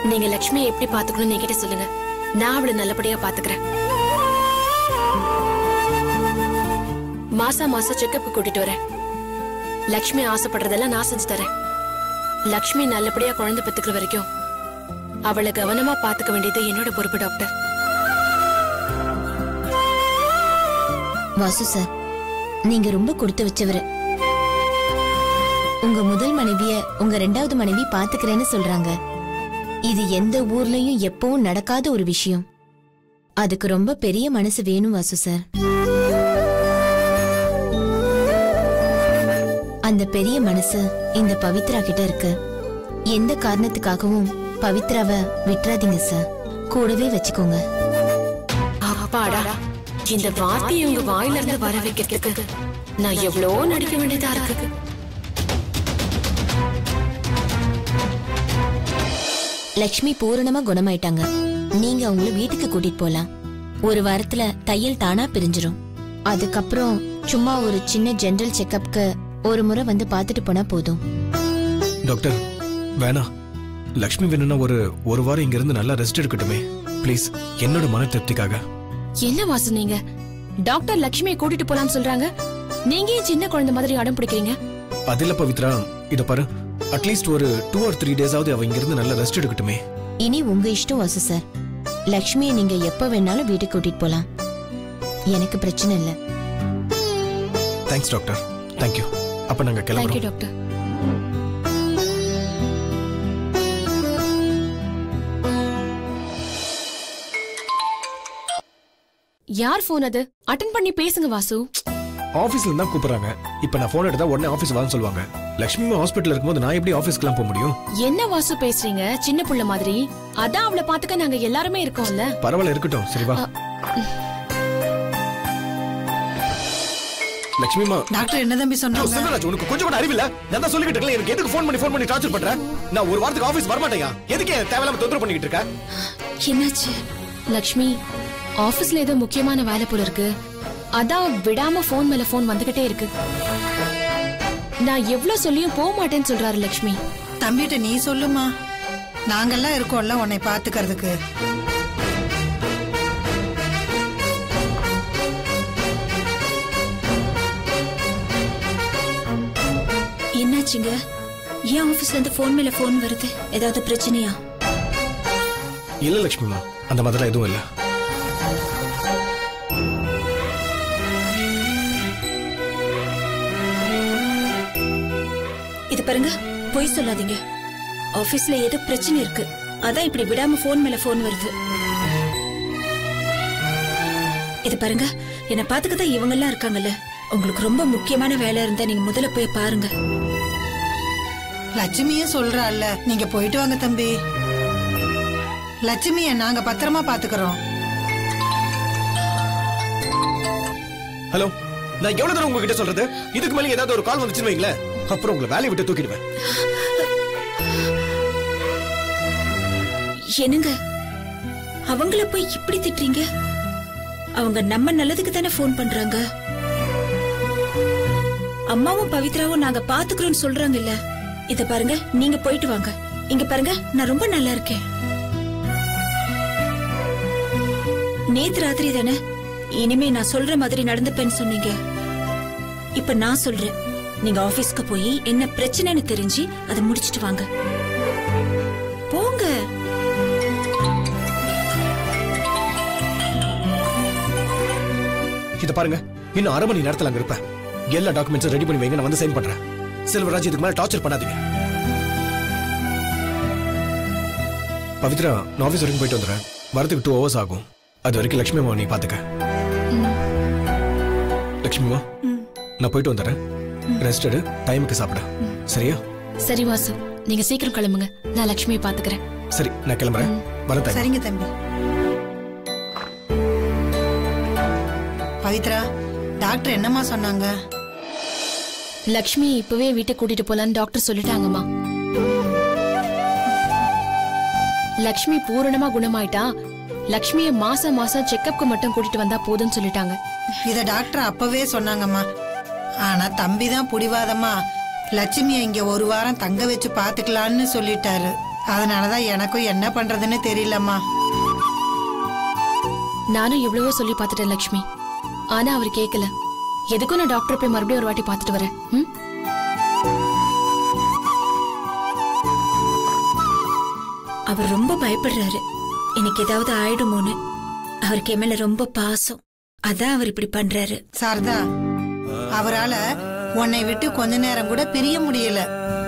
நீங்க லக்ஷ்மியை எப்படி பாத்துக்கணும்னு என்கிட்ட சொல்லுங்க நான் அவளை நல்லபடியா பாத்துக்கிறேன் மாசா மாசம் செக்கப் கூட்டிட்டு வரேன் லக்ஷ்மி ஆசைப்படுறதெல்லாம் நான் செஞ்சு தரேன் லக்ஷ்மி நல்லபடியா குழந்தை பெத்துக்கிற வரைக்கும் அவளை கவனமா பாத்துக்க வேண்டியது என்னோட பொறுப்பு டாக்டர் வாசு சார் நீங்க ரொம்ப கொடுத்து வச்சவரு உங்க முதல் மனைவிய உங்க ரெண்டாவது மனைவி பாத்துக்கிறேன்னு சொல்றாங்க இது எந்த ஊர்லயும் எப்பவும் நடக்காத ஒரு விஷயம் அதுக்கு ரொம்ப பெரிய மனசு வேணும் வாசு சார் அந்த பெரிய மனசு இந்த பவித்ரா கிட்ட இருக்கு எந்த காரணத்துக்காகவும் பவித்ராவை விட்டுறாதீங்க சார் கூடவே வச்சுக்கோங்க அப்பாடா இந்த வார்த்தையை உங்க வாயில இருந்து வர வைக்கிறதுக்கு நான் எவ்வளோ நடிக்க வேண்டியதா இருக்கு லக்ஷ்மி பூரணமா குணமாயிட்டாங்க நீங்க அவங்கள வீட்டுக்கு கூட்டிட்டு போலாம் ஒரு வாரத்துல தையல் தானா பிரிஞ்சிரும் அதுக்கப்புறம் சும்மா ஒரு சின்ன ஜெனரல் செக்கப்க்கு ஒரு முறை வந்து பார்த்துட்டு போனா போதும் டாக்டர் வேணாம் லக்ஷ்மி வேணும்னா ஒரு ஒரு வாரம் இங்க இருந்து நல்லா ரெஸ்ட் எடுக்கட்டுமே ப்ளீஸ் என்னோட மன திருப்திக்காக என்ன வாசு நீங்க டாக்டர் லக்ஷ்மியை கூட்டிட்டு போலாம்னு சொல்றாங்க நீங்க ஏன் சின்ன குழந்தை மாதிரி அடம் பிடிக்கிறீங்க அது இல்ல பவித்ரா இத பாரு அட்லீஸ்ட் ஒரு டூ ஆர் த்ரீ டேஸாவது அவ இங்க இருந்து நல்லா ரெஸ்ட் எடுக்கட்டுமே இனி உங்க இஷ்டம் வாசு சார் லக்ஷ்மியை நீங்க எப்ப வேணாலும் வீட்டுக்கு கூட்டிட்டு போலாம் எனக்கு பிரச்சனை இல்ல தேங்க்ஸ் டாக்டர் தேங்க்யூ அப்ப நாங்க தேங்க்யூ கிளம்புறோம் டாக்டர் யார் போன் அது அட்டன் பண்ணி பேசுங்க வாசு ஆபீஸ்ல இருந்தா கூப்பிடுறாங்க இப்ப நான் போன் எடுத்தா உடனே ஆபீஸ் வாங்க சொல்லுவாங்க லக்ஷ்மி ஹாஸ்பிட்டல் இருக்கும்போது நான் எப்படி ஆபீஸ்க்குலாம் போக முடியும் என்ன வாசு பேசுறீங்க சின்ன புள்ள மாதிரி அதான் அவளை பாத்துக்க நாங்க எல்லாருமே இருக்கோம்ல பரவாயில்ல இருக்கட்டும் சரி வா லக்ஷ்மிமா டாக்டர் என்ன தம்பி சொன்னாங்க சுந்தரராஜ் உனக்கு கொஞ்சம் கூட அறிவில்ல நான் தான் சொல்லிக்கிட்டு இருக்கேன் எனக்கு எதுக்கு ஃபோன் பண்ணி ஃபோன் பண்ணி டார்ச்சர் பண்ற நான் ஒரு வாரத்துக்கு ஆபீஸ் வர மாட்டேங்க எதுக்கு என் தேவையில்லாம தொந்தரவு பண்ணிக்கிட்டு இருக்க என்னாச்சு லக்ஷ்மி ஆபீஸ்ல ஏதோ முக்கியமான வேலை போல இருக்கு அதான் விடாம போன் மேல போன் வந்துகிட்டே இருக்கு நான் எவ்வளவு சொல்லியும் போக மாட்டேன்னு சொல்றாரு லக்ஷ்மி தம்பிகிட்ட நீ சொல்லுமா நாங்கெல்லாம் இருக்கோம்ல உன்னை பாத்துக்கிறதுக்கு என்னாச்சுங்க ஏன் ஆபீஸ்ல இருந்து போன் மேல போன் வருது ஏதாவது பிரச்சனையா இல்ல லக்ஷ்மிமா அந்த மாதிரிலாம் எதுவும் இல்ல இது பாருங்க பொய் சொல்லாதீங்க ஆபீஸ்ல ஏதோ பிரச்சனை இருக்கு அதான் இப்படி விடாம போன் மேல போன் வருது இது பாருங்க என்ன பாத்துக்க தான் இவங்க எல்லாம் இருக்காங்கல்ல உங்களுக்கு ரொம்ப முக்கியமான வேலை இருந்தா நீங்க முதல்ல போய் பாருங்க லட்சுமியே சொல்றாள்ல நீங்க போயிட்டு வாங்க தம்பி லட்சுமிய நாங்க பத்திரமா பாத்துக்கிறோம் ஹலோ நான் எவ்வளவு தடவை உங்ககிட்ட சொல்றது இதுக்கு மேல ஏதாவது ஒரு கால் வந்துச்சுன்னு வைங்களேன் அப்புறம் உங்களை வேலையை விட்டு தூக்கிடுவேன் என்னங்க அவங்கள போய் இப்படி திட்டுறீங்க அவங்க நம்ம நல்லதுக்கு தானே ஃபோன் பண்றாங்க அம்மாவும் பவித்ராவும் நாங்க பாத்துக்கிறோம்னு சொல்றாங்கல்ல இத பாருங்க நீங்க போயிட்டு வாங்க இங்க பாருங்க நான் ரொம்ப நல்லா இருக்கேன் நேத்து ராத்திரி தானே இனிமே நான் சொல்ற மாதிரி நடந்துப்பேன்னு சொன்னீங்க இப்ப நான் சொல்றேன் நீங்க ஆபீஸ்க்கு போய் என்ன பிரச்சனைன்னு தெரிஞ்சு அதை முடிச்சிட்டு வாங்க போங்க இத பாருங்க இன்னும் அரை மணி நேரத்துல அங்க இருப்பேன் எல்லா டாக்குமெண்ட்ஸும் ரெடி பண்ணி வைங்க நான் வந்து சைன் பண்றேன் செல்வராஜ் இதுக்கு மேல டார்ச்சர் பண்ணாதீங்க பவித்ரா நான் ஆஃபீஸ் வரைக்கும் போயிட்டு வந்துடுறேன் வரதுக்கு டூ ஹவர்ஸ் ஆகும் அது வரைக்கும் லட்சுமி அம்மா நீ பாத்துக்க லட்சுமிமா நான் போயிட்டு வந்துடுறேன் ரெஸ்ட் எடு டைமுக்கு சாப்பிட சரியா சரி வாசு நீங்க சீக்கிரம் கிளம்புங்க நான் லக்ஷ்மியை பாத்துக்கிறேன் சரி நான் கிளம்புறேன் வரேன் தாய் சரிங்க தம்பி பவித்ரா டாக்டர் என்னம்மா சொன்னாங்க லக்ஷ்மி இப்பவே வீட்டுக்கு கூட்டிட்டு போலான்னு டாக்டர் சொல்லிட்டாங்கம்மா லக்ஷ்மி பூரணமா குணமாயிட்டா லக்ஷ்மிய மாசம் மாசம் செக்கப்க்கு மட்டும் கூட்டிட்டு வந்தா போதும்னு சொல்லிட்டாங்க இத டாக்டர் அப்பவே சொன்னாங்கம்மா ஆனா தம்பி தான் புடிவாதமா லட்சுமிய இங்க ஒரு வாரம் தங்க வச்சு பாத்துக்கலான்னு சொல்லிட்டாரு அதனாலதான் எனக்கும் என்ன பண்றதுன்னு தெரியலம்மா நானும் எவ்வளவோ சொல்லி பார்த்துட்டேன் லக்ஷ்மி ஆனா அவர் கேட்கல எதுக்கும் நான் டாக்டர் போய் மறுபடியும் ஒரு வாட்டி பார்த்துட்டு வரேன் ம்? அவர் ரொம்ப பயப்படுறாரு எனக்கு ஏதாவது ஆயிடுமோன்னு அவருக்கு என் மேல ரொம்ப பாசம் அதான் அவர் இப்படி பண்றாரு சாரதா அவரால உன்னை விட்டு கொஞ்ச நேரம் கூட பிரிய முடியல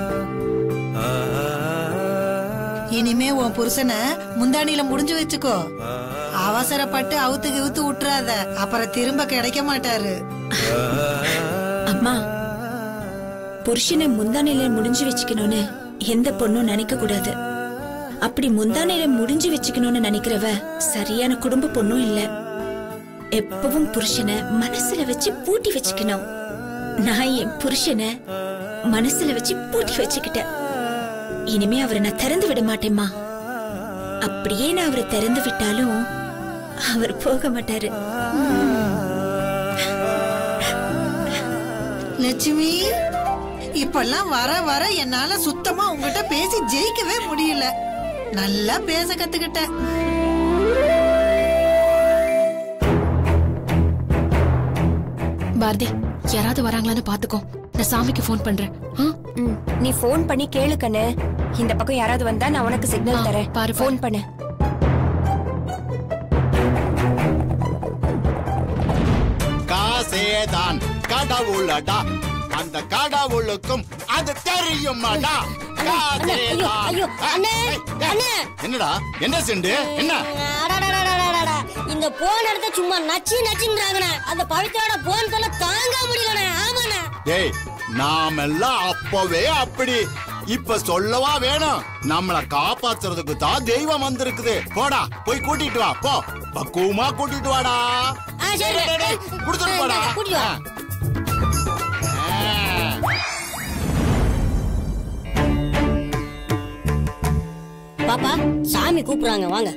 இனிமே உன் புருஷனை முந்தானில முடிஞ்சு வச்சுக்கோ அவசரப்பட்டு அவுத்து கிவுத்து விட்டுறாத அப்புறம் திரும்ப கிடைக்க மாட்டாரு அம்மா புருஷனை முந்தானையில முடிஞ்சு வச்சுக்கணும்னு எந்த பொண்ணும் நினைக்க கூடாது அப்படி முந்தானையில முடிஞ்சு வச்சுக்கணும்னு நினைக்கிறவ சரியான குடும்ப பொண்ணும் இல்ல எப்பவும் புருஷனை மனசுல வச்சு பூட்டி வச்சுக்கணும் நான் என் புருஷனை மனசுல வச்சு பூட்டி வச்சுக்கிட்டேன் இனிமே அவரை நான் திறந்து விட மாட்டேம்மா அப்படியே நான் அவரை திறந்து விட்டாலும் அவர் போக மாட்டாரு லட்சுமி இப்பெல்லாம் வர வர என்னால சுத்தமா உங்ககிட்ட பேசி ஜெயிக்கவே முடியல நல்லா பேச கத்துக்கிட்ட பாரதி யாராவது வராங்களான்னு பாத்துக்கோ நான் சாமிக்கு ஃபோன் பண்றேன் ஆ? ம், நீ ஃபோன் பண்ணி கேளு கண்ணு இந்த பக்கம் யாராவது வந்தா நான் உனக்கு ஆ, சிக்னல் தரேன் பாரு, பாரு. ஃபோன் பண்ணு காசேதான் கடவுளடா அந்த கடவுளுக்கும் அது தெரியுமாடா காசேதான். ஐயோ, அண்ணே, ஏய், ஏய், அண்ணே. என்னடா என்ன செண்டு என்ன அடடடடடடடா. இந்த போன் எடுத்த சும்மா நச்சு நச்சுங்கிறாங்கண்ணே அந்த பவித்ரோட போன் தொல்லை தாங்க முடியலண்ணே ஆமாண்ணே டேய் நாமெல்லாம் அப்பவே அப்படி இப்ப சொல்லவா வேணும் நம்மள காப்பாத்துறதுக்கு தான் தெய்வம் வந்திருக்குது போடா போய் கூட்டிட்டு வா போ பக்குவமா கூட்டிட்டு வாடா ஆ, சரி. டேய், டேய், டேய், கொடுத்துட்டு போடா கூட்டிட்டு வா. ஆ. பாப்பா சாமி கூப்பிடுறாங்க வாங்க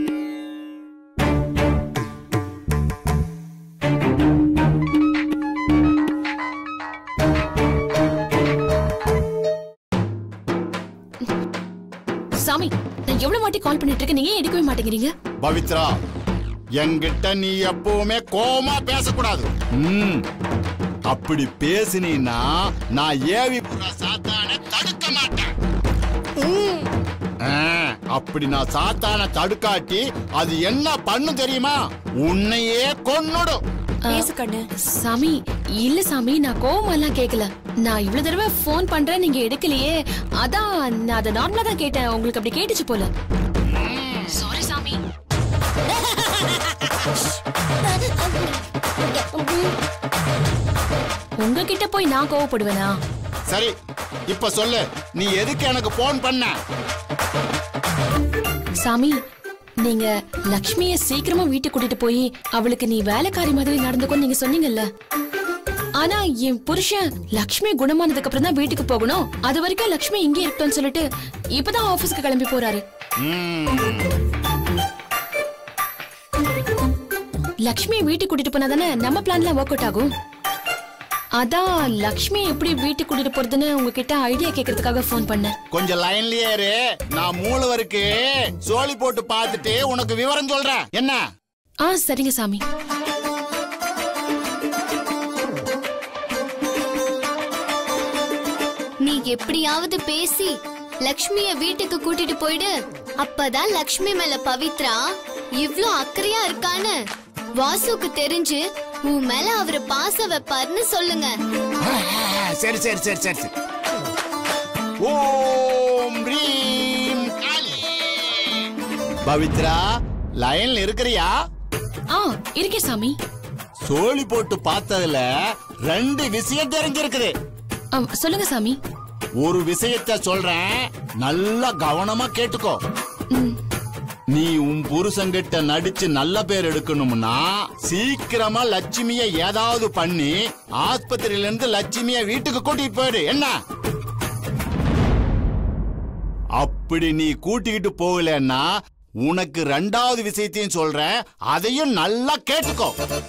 சாமி நான் எவ்வளவு வாட்டி கால் பண்ணிட்டு இருக்கேன் நீங்க ஏன் எடுக்கவே மாட்டேங்கிறீங்க பவித்ரா என்கிட்ட நீ எப்பவுமே கோமா பேசக்கூடாது ம். அப்படி பேசினீன்னா நான் ஏவி புற சாத்தான தடுக்க மாட்டேன் ஆ, அப்படி நான் சாத்தான தடுக்காட்டி அது என்ன பண்ணு தெரியுமா உன்னையே கொன்னுடும் பேசு கண்ணு சாமி இல்ல சாமி நான் கோவமா எல்லாம் கேட்கல நான் இவ்வளவு தடவை ஃபோன் பண்றேன் நீங்க எடுக்கலையே அதான் நான் அதை நார்மலா தான் கேட்டேன் உங்களுக்கு அப்படி கேட்டுச்சு போல சாரி சாமி உங்ககிட்ட போய் நான் கோவப்படுவேனா சரி இப்ப சொல்லு நீ எதுக்கு எனக்கு போன் பண்ண சாமி நீங்க லக்ஷ்மிய சீக்கிரமா வீட்டுக்கு கூட்டிட்டு போய் அவளுக்கு நீ வேலைக்காரி மாதிரி நடந்துக்கோ நீங்க சொன்னீங்கல்ல ஆனா என் புருஷன் லக்ஷ்மி குணமானதுக்கு அப்புறம் தான் வீட்டுக்கு போகணும் அது வரைக்கும் லக்ஷ்மி இங்கே இருக்கட்டும்னு சொல்லிட்டு இப்பதான் ஆபீஸ்க்கு கிளம்பி போறாரு ம். லக்ஷ்மியை வீட்டுக்கு கூட்டிட்டு போனா தானே நம்ம பிளான்ல ஒர்க் அவுட் ஆகும் அதான் லக்ஷ்மி எப்படி வீட்டுக்கு கூட்டிட்டு போறதுன்னு உங்ககிட்ட ஐடியா கேக்குறதுக்காக ஃபோன் பண்ணேன் கொஞ்சம் லைன்லயே இரு நான் மூலவருக்கு சோழி போட்டு பார்த்துட்டு உனக்கு விவரம் சொல்றேன் என்ன ஆ சரிங்க சாமி நீ எப்படியாவது பேசி லக்ஷ்மிய வீட்டுக்கு கூட்டிட்டு போயிடு அப்பதான் லக்ஷ்மி மேல பவித்ரா இவ்ளோ அக்கறையா இருக்கான்னு வாசுக்கு தெரிஞ்சு உன் மேல அவரு பாசம் வைப்பாருன்னு சொல்லுங்க சரி சரி சரி சரி சரி. ஓம் ரீம் காளி பவித்ரா லைன்ல இருக்கிறியா ஆ இருக்கே சாமி சோழி போட்டு பார்த்ததுல ரெண்டு விஷயம் தெரிஞ்சிருக்குது ஆ, சொல்லுங்க சாமி ஒரு விஷயத்த சொல்றேன் நல்லா கவனமா கேட்டுக்கோ ம், நீ உன் புருஷங்கிட்ட நடிச்சு நல்ல பேர் எடுக்கணும்னா சீக்கிரமா லட்சுமிய ஏதாவது பண்ணி ஆஸ்பத்திரியில இருந்து லட்சுமிய வீட்டுக்கு கூட்டிட்டு போயிடு என்ன அப்படி நீ கூட்டிக்கிட்டு போகலன்னா உனக்கு ரெண்டாவது விஷயத்தையும் சொல்றேன் அதையும் நல்லா கேட்டுக்கோ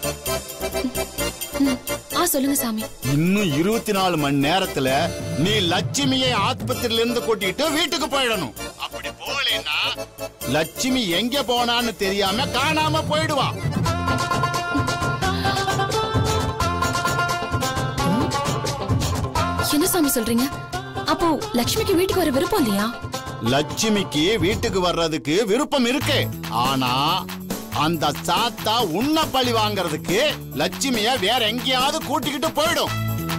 ம். ஆ சொல்லுங்க சாமி இன்னும் இருபத்தி நாலு மணி நேரத்துல நீ லட்சுமியை ஆஸ்பத்திரியில இருந்து கூட்டிட்டு வீட்டுக்கு போயிடணும் அப்படி லட்சுமி எங்க போனான்னு தெரியாம காணாம போயிடுவா என்ன சாமி சொல்றீங்க அப்போ லக்ஷ்மிக்கு வீட்டுக்கு வர விருப்பம் இல்லையா லட்சுமிக்கு வீட்டுக்கு வர்றதுக்கு விருப்பம் இருக்கு ஆனா அந்த சாத்தா உன்ன பழி வாங்குறதுக்கு லட்சுமிய வேற எங்கேயாவது கூட்டிக்கிட்டு போயிடும்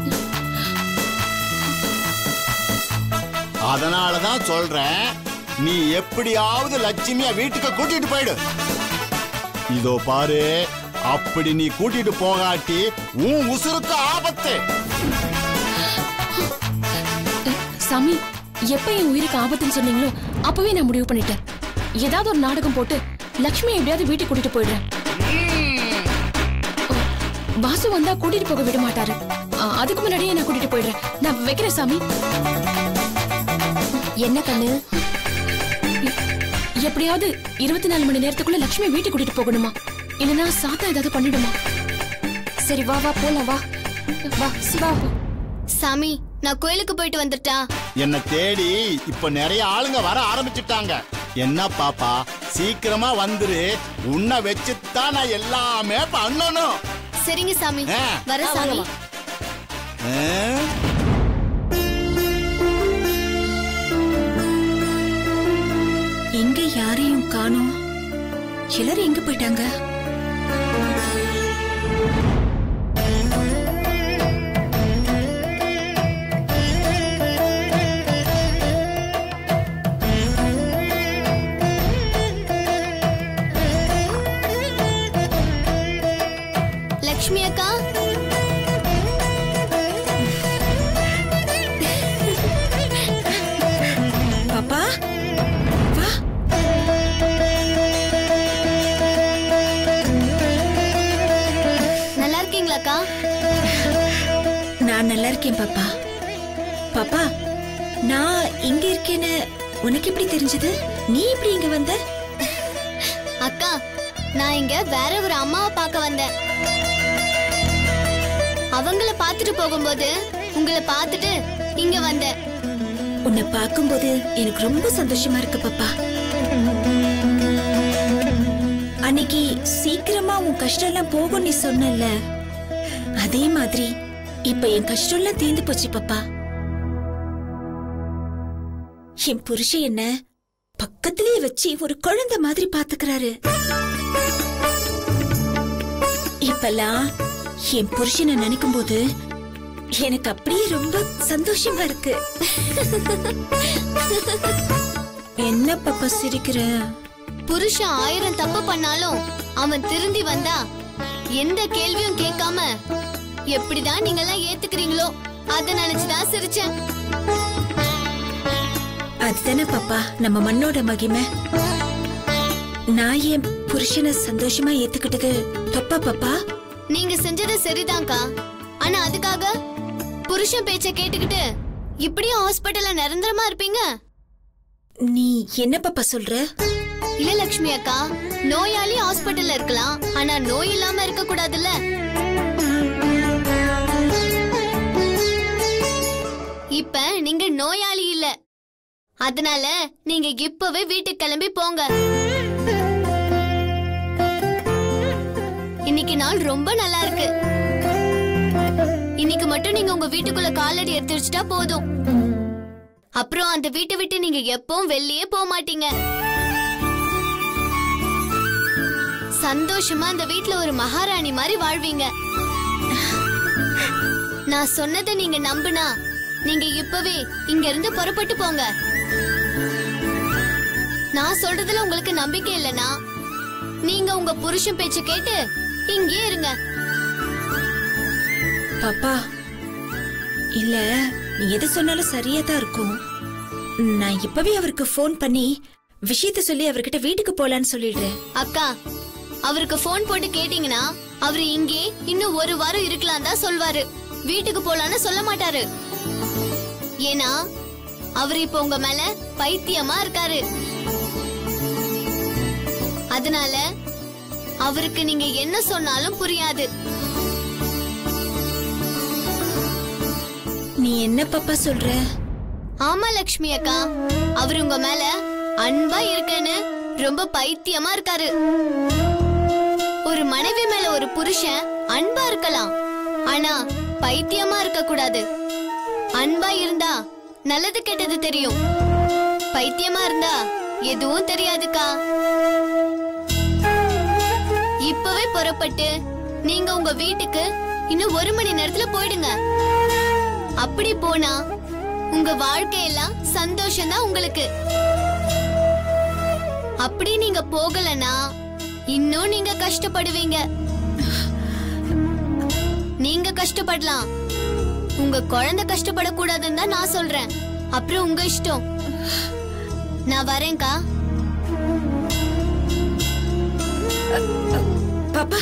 அதனாலதான் சொல்றேன் நீ எப்படியாவது லட்சுமிய வீட்டுக்கு கூட்டிட்டு போயிடு இதோ பாரு அப்படி நீ கூட்டிட்டு போகாட்டி உன் உசுருக்கு ஆபத்து சாமி எப்ப என் உயிருக்கு ஆபத்துன்னு சொன்னீங்களோ அப்பவே நான் முடிவு பண்ணிட்டேன் ஏதாவது ஒரு நாடகம் போட்டு லக்ஷ்மி எப்படியாவது வீட்டுக்கு கூட்டிட்டு போயிடுறேன் ஓ, வாசு வந்தா கூட்டிட்டு போக விட மாட்டாரு ஆ, அதுக்கு முன்னாடியே நான் கூட்டிட்டு போயிடுறேன் நான் வைக்கிறேன் சாமி என்ன கண்ணு எப்படியாவது இருபத்தி நாலு மணி நேரத்துக்குள்ள லக்ஷ்மி வீட்டுக்கு கூட்டிட்டு போகணுமா இல்லனா சாத்தா ஏதாவது பண்ணிடுமா சரி வா வா போலாம் வா வா வா சாமி நான் கோயிலுக்கு போயிட்டு வந்துட்டா என்ன தேடி இப்ப நிறைய ஆளுங்க வர ஆரம்பிச்சுட்டாங்க என்ன பாப்பா சீக்கிரமா வந்துரு உன்னை வச்சுதான் நான் எல்லாமே பண்ணணும் சரிங்க சாமி ஆ. வர சாமி ஆ? எங்க யாரையும் காணோம் எல்லாரும் எங்க போயிட்டாங்க லக்ஷ்மி அக்கா பாப்பா வா நல்லா இருக்கீங்களாக்கா நான் நல்லா இருக்கேன் பாப்பா பாப்பா நான் இங்க இருக்கேன்னு உனக்கு எப்படி தெரிஞ்சது நீ எப்படி இங்க வந்த அக்கா நான் இங்க வேற ஒரு அம்மாவை பார்க்க வந்தேன் அவங்கள பார்த்துட்டு போகும்போது உங்களை பார்த்துட்டு இங்க வந்தேன் உன்னை பார்க்கும்போது எனக்கு ரொம்ப சந்தோஷமா இருக்கு பாப்பா அன்னைக்கு சீக்கிரமா உன் கஷ்டம் எல்லாம் போகும் நீ சொன்னல அதே மாதிரி இப்ப என் கஷ்டம் எல்லாம் தீர்ந்து போச்சு பாப்பா என் புருஷன் என்ன பக்கத்திலேயே வச்சு ஒரு குழந்தை மாதிரி பாத்துக்கிறாரு இப்பெல்லாம் என் புருஷனை நினைக்கும் போது எனக்கு அப்படியே ரொம்ப சந்தோஷமா இருக்கு என்ன பாப்பா சிரிக்கிற புருஷன் ஆயிரம் தப்பு பண்ணாலும் அவன் திருந்தி வந்தா எந்த கேள்வியும் கேட்காம எப்படிதான் நீங்க எல்லாம் ஏத்துக்கிறீங்களோ அத நினைச்சுதான் சிரிச்சேன் அதுதானே பாப்பா நம்ம மண்ணோட மகிமை நான் என் புருஷனை சந்தோஷமா ஏத்துக்கிட்டது தப்பா பாப்பா நீங்க செஞ்சது சரிதான்க்கா ஆனா அதுக்காக புருஷன் பேச்ச கேட்டுக்கிட்டு இப்படியும் ஹாஸ்பிட்டல்ல நிரந்தரமா இருப்பீங்க நீ என்ன பாப்பா சொல்ற இல்ல லட்சுமி அக்கா நோயாளி ஹாஸ்பிட்டல்ல இருக்கலாம் ஆனா நோய் இல்லாம இருக்க கூடாதுல்ல இப்ப நீங்க நோயாளி இல்ல அதனால நீங்க இப்பவே வீட்டுக்கு கிளம்பி போங்க இன்னைக்கு நாள் ரொம்ப நல்லா இருக்கு இன்னைக்கு மட்டும் நீங்க உங்க வீட்டுக்குள்ள காலடி எடுத்து வச்சுட்டா போதும் அப்புறம் அந்த வீட்டை விட்டு நீங்க எப்பவும் வெளியே போக மாட்டீங்க சந்தோஷமா அந்த வீட்ல ஒரு மகாராணி மாதிரி வாழ்வீங்க நான் சொன்னதை நீங்க நம்புனா நீங்க இப்பவே இங்க இருந்து புறப்பட்டு போங்க நான் சொல்றதுல உங்களுக்கு நம்பிக்கை இல்லனா நீங்க உங்க புருஷன் பேச்ச கேட்டு இங்கேயே இருங்க பாப்பா இல்ல நீ எது சொன்னாலும் சரியா தான் இருக்கும் நான் இப்பவே அவருக்கு ஃபோன் பண்ணி விஷயத்த சொல்லி அவர்கிட்ட வீட்டுக்கு போலான்னு சொல்லிடுறேன் அக்கா அவருக்கு ஃபோன் போட்டு கேட்டீங்கன்னா அவரு இங்கே இன்னும் ஒரு வாரம் இருக்கலாம் தான் சொல்வாரு வீட்டுக்கு போலான்னு சொல்ல மாட்டாரு ஏன்னா அவர் இப்ப உங்க மேல பைத்தியமா இருக்காரு அதனால அவருக்கு நீங்க என்ன சொன்னாலும் புரியாது நீ என்ன பாப்பா சொல்ற ஆமா லக்ஷ்மி அக்கா அவர் உங்க மேல அன்பா இருக்கேன்னு ரொம்ப பைத்தியமா இருக்காரு ஒரு மனைவி மேல ஒரு புருஷன் அன்பா இருக்கலாம் ஆனா பைத்தியமா இருக்க கூடாது அன்பா இருந்தா நல்லது கெட்டது தெரியும் பைத்தியமா இருந்தா எதுவும் தெரியாதுக்கா இப்பவே புறப்பட்டு நீங்க உங்க வீட்டுக்கு இன்னும் ஒரு மணி நேரத்துல போயிடுங்க அப்படி போனா உங்க வாழ்க்கையெல்லாம் சந்தோஷம் தான் உங்களுக்கு அப்படி நீங்க போகலனா இன்னும் நீங்க கஷ்டப்படுவீங்க நீங்க கஷ்டப்படலாம் உங்க குழந்தை கஷ்டப்படக்கூடாதுன்னு தான் நான் சொல்றேன் அப்புறம் உங்க இஷ்டம் நான் வரேன்க்கா பாப்பா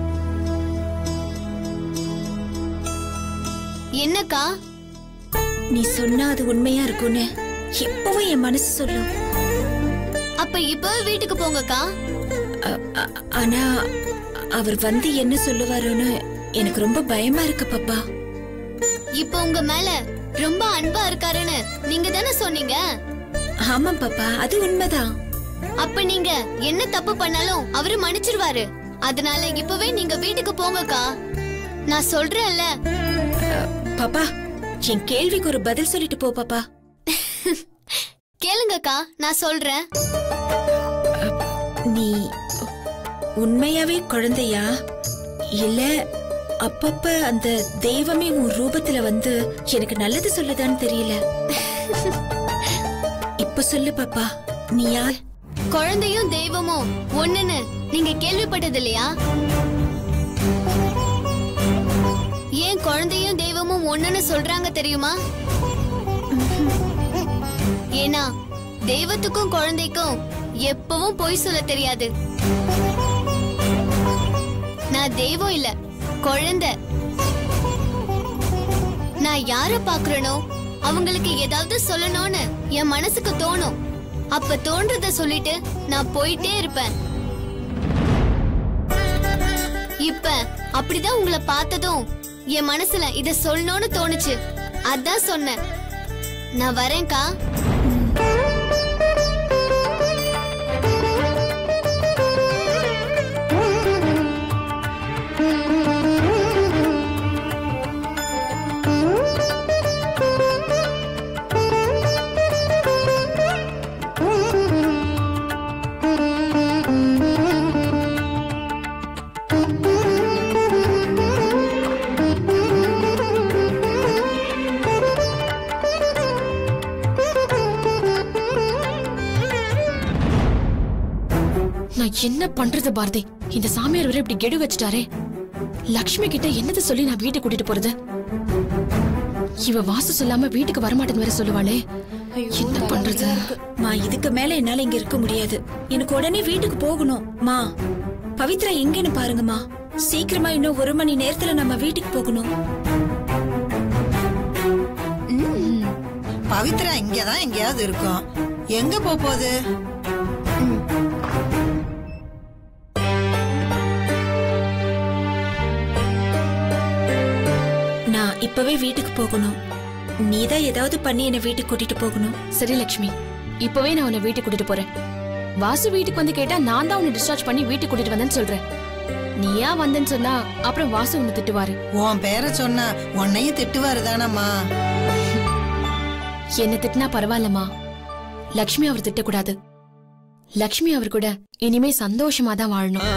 என்னக்கா நீ சொன்னா அது உண்மையா இருக்கும்னு எப்பவும் என் மனசு சொல்லும் அப்ப இப்பவே வீட்டுக்கு போங்கக்கா அ- அ- ஆனா அவர் வந்து என்ன சொல்லுவாரோன்னு எனக்கு ரொம்ப பயமா இருக்கு பாப்பா இப்ப உங்க மேல ரொம்ப அன்பா இருக்காருன்னு நீங்க தானே சொன்னீங்க ஆமா பாப்பா அது உண்மைதான் அப்ப நீங்க என்ன தப்பு பண்ணாலும் அவரு மன்னிச்சிருவாரு அதனால இப்பவே நீங்க வீட்டுக்கு போங்கக்கா நான் சொல்றேன்ல பாப்பா என் கேள்விக்கு ஒரு பதில் சொல்லிட்டு போ பாப்பா கேளுங்கக்கா நான் சொல்றேன் நீ உண்மையாவே குழந்தையா இல்ல அப்பப்ப அந்த தெய்வமே உன் ரூபத்துல வந்து எனக்கு நல்லது சொல்லுதான்னு தெரியல இப்ப சொல்லு பாப்பா நீ யார் குழந்தையும் தெய்வமும் ஒண்ணுன்னு நீங்க கேள்விப்பட்டது இல்லையா ஏன் குழந்தையும் தெய்வமும் ஒண்ணுன்னு சொல்றாங்க தெரியுமா ஏன்னா தெய்வத்துக்கும் குழந்தைக்கும் எப்பவும் பொய் சொல்ல தெரியாது நான் தெய்வம் இல்ல குழந்தை நான் யார பாக்குறேனோ அவங்களுக்கு ஏதாவது சொல்லணும்னு என் மனசுக்கு தோணும் அப்ப தோன்றத சொல்லிட்டு நான் போயிட்டே இருப்பேன் இப்ப அப்படிதான் உங்களை பார்த்ததும் என் மனசுல இத சொல்லணும்னு தோணுச்சு அதான் சொன்னேன் நான் வரேன்க்கா நான் என்ன பண்றது பாரதி இந்த சாமியார் வேற இப்படி கெடு வச்சுட்டாரே லக்ஷ்மி கிட்ட என்னது சொல்லி நான் வீட்டுக்கு கூட்டிட்டு போறது இவ வாசு சொல்லாம வீட்டுக்கு வரமாட்டேன்னு வேற சொல்லுவாளே என்ன பண்றது மா இதுக்கு மேல என்னால இங்க இருக்க முடியாது எனக்கு உடனே வீட்டுக்கு போகணும் மா பவித்ரா எங்கன்னு பாருங்கம்மா சீக்கிரமா இன்னும் ஒரு மணி நேரத்துல நம்ம வீட்டுக்கு போகணும் பவித்ரா இங்கதான் எங்கேயாவது இருக்கும் எங்க போப் போகுது நான் இப்பவே வீட்டுக்கு போகணும் நீதான் ஏதாவது பண்ணி என்ன வீட்டுக்கு கூட்டிட்டு போகணும் சரி லக்ஷ்மி இப்பவே நான் உன்னை வீட்டுக்கு கூட்டிட்டு போறேன் வாசு வீட்டுக்கு வந்து கேட்டா நான் தான் உன்னை டிஸ்சார்ஜ் பண்ணி வீட்டுக்கு கூட்டிட்டு வந்தேன்னு சொல்றேன் நீயா வந்தேன்னு சொன்னா அப்புறம் வாசு உன்னை திட்டுவாரு உன் பேரை சொன்னா உன்னையும் திட்டுவாரு தானம்மா என்ன திட்டினா பரவாயில்லம்மா லக்ஷ்மி அவர் திட்டக்கூடாது லக்ஷ்மி அவர் கூட இனிமே சந்தோஷமா தான் வாழணும்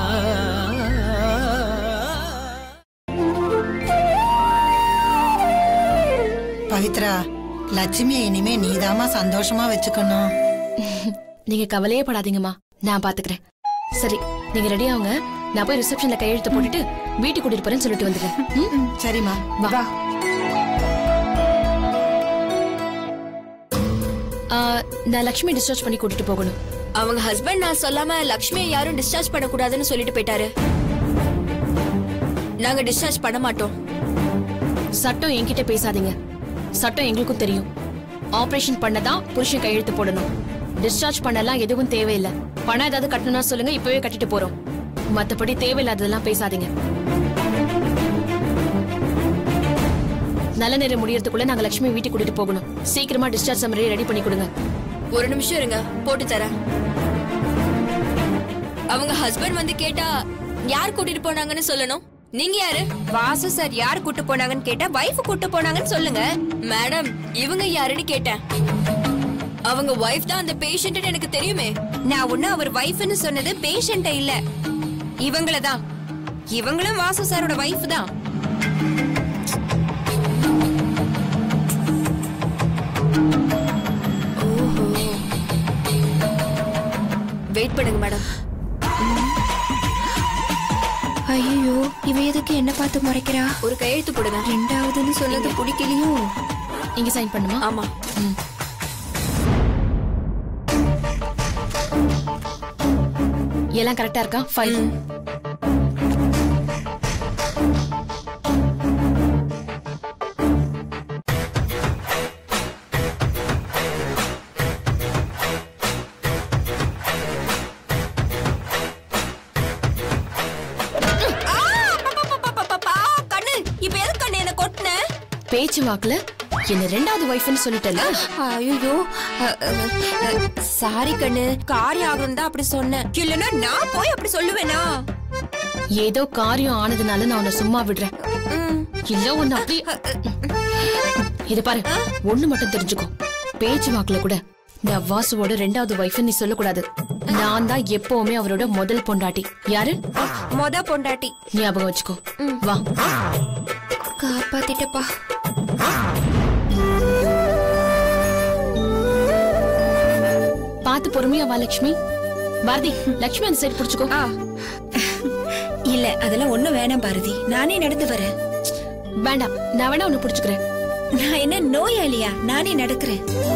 பவித்ரா லட்சுமியை இனிமே நீதாம்மா சந்தோஷமா வச்சுக்கணும் நீங்க கவலையே படாதீங்கம்மா நான் பாத்துக்கிறேன் சரி நீங்க ரெடி ஆகுங்க நான் போய் ரிசப்ஷன்ல கையெழுத்து போட்டுட்டு வீட்டுக்கு கூட்டிட்டு போறேன்னு சொல்லிட்டு வந்துடுறேன் ம்? சரிம்மா வா ஆ, நான் லக்ஷ்மி டிஸ்சார்ஜ் பண்ணி கூட்டிட்டு போகணும் அவங்க ஹஸ்பண்ட் நான் சொல்லாம லக்ஷ்மியை யாரும் டிஸ்சார்ஜ் பண்ணக்கூடாதுன்னு சொல்லிட்டு போயிட்டாரு நாங்க டிஸ்சார்ஜ் பண்ண மாட்டோம் சட்டம் என்கிட்ட பேசாதீங்க சட்டம் எங்களுக்கும் தெரியும் ஆபரேஷன் பண்ணதான் புருஷன் கையெழுத்து போடணும் டிஸ்சார்ஜ் பண்ணலாம் எதுவும் தேவையில்லை பணம் ஏதாவது கட்டணும்னா சொல்லுங்க இப்பவே கட்டிட்டு போறோம் மத்தபடி தேவையில்லாததெல்லாம் பேசாதீங்க நல்ல நேரம் முடியறதுக்குள்ள நாங்க லட்சுமி வீட்டுக்கு கூட்டிட்டு போகணும் சீக்கிரமா டிஸ்சார்ஜ் சம்மரி ரெடி பண்ணி கொடுங்க ஒரு நிமிஷம் இருங்க போட்டு தரேன் அவங்க ஹஸ்பண்ட் வந்து கேட்டா யார் கூட்டிட்டு போனாங்கன்னு சொல்லணும் நீங்க யாரு வாசு சார் யார் கூட்டு போனாங்கன்னு கேட்டா வைஃப் கூட்டு போனாங்கன்னு சொல்லுங்க மேடம் இவங்க யாருன்னு கேட்டேன் அவங்க வைஃப் தான் அந்த பேஷண்ட் எனக்கு தெரியுமே நான் ஒண்ணு அவர் வைஃப்னு சொன்னது பேஷண்ட இல்ல இவங்கள தான் இவங்களும் வாசு சாரோட வைஃப் தான் வெயிட் பண்ணுங்க மேடம் ஐயோ இவ எதுக்கு என்ன பார்த்து முறைக்கிறா ஒரு கையெழுத்து போடுங்க ரெண்டாவதுன்னு சொன்னது பிடிக்கலையோ இங்க சைன் பண்ணுமா ஆமா எல்லாம் கரெக்டா இருக்கா ஃபைல் கண்ணு இப்ப எதுக்கு கண்ணு என்ன கொட்டின பேச்சு வாக்குல என்ன ரெண்டாவது ஒய்ஃப்னு சொல்லிட்டல ஐயோ சாரி கண்ணு காரியம் ஆகணும் தான் அப்படி சொன்னேன் இல்லனா நான் போய் அப்படி சொல்லுவேனா ஏதோ காரியம் ஆனதுனால நான் உன்னை சும்மா விடுறேன் இல்ல உன்னை அப்படி இது பாரு ஒண்ணு மட்டும் தெரிஞ்சுக்கோ பேச்சு வாக்குல கூட நான் வாசுவோட ரெண்டாவது ஒய்ஃப் நீ சொல்லக்கூடாது நான் தான் எப்பவுமே அவரோட முதல் பொண்டாட்டி யாரு மொத பொண்டாட்டி ஞாபகம் வச்சுக்கோ வா காப்பாத்திட்டப்பா பார்த்து பொறுமையா வா லட்சுமி பாரதி லட்சுமி அந்த சைடு புடிச்சுக்கோ இல்ல அதெல்லாம் ஒண்ணும் வேணாம் பாரதி நானே நடந்து வரேன் வேண்டாம் நான் வேணா உன்னை புடிச்சுக்கிறேன் நான் என்ன நோயாளியா நானே நடக்கிறேன்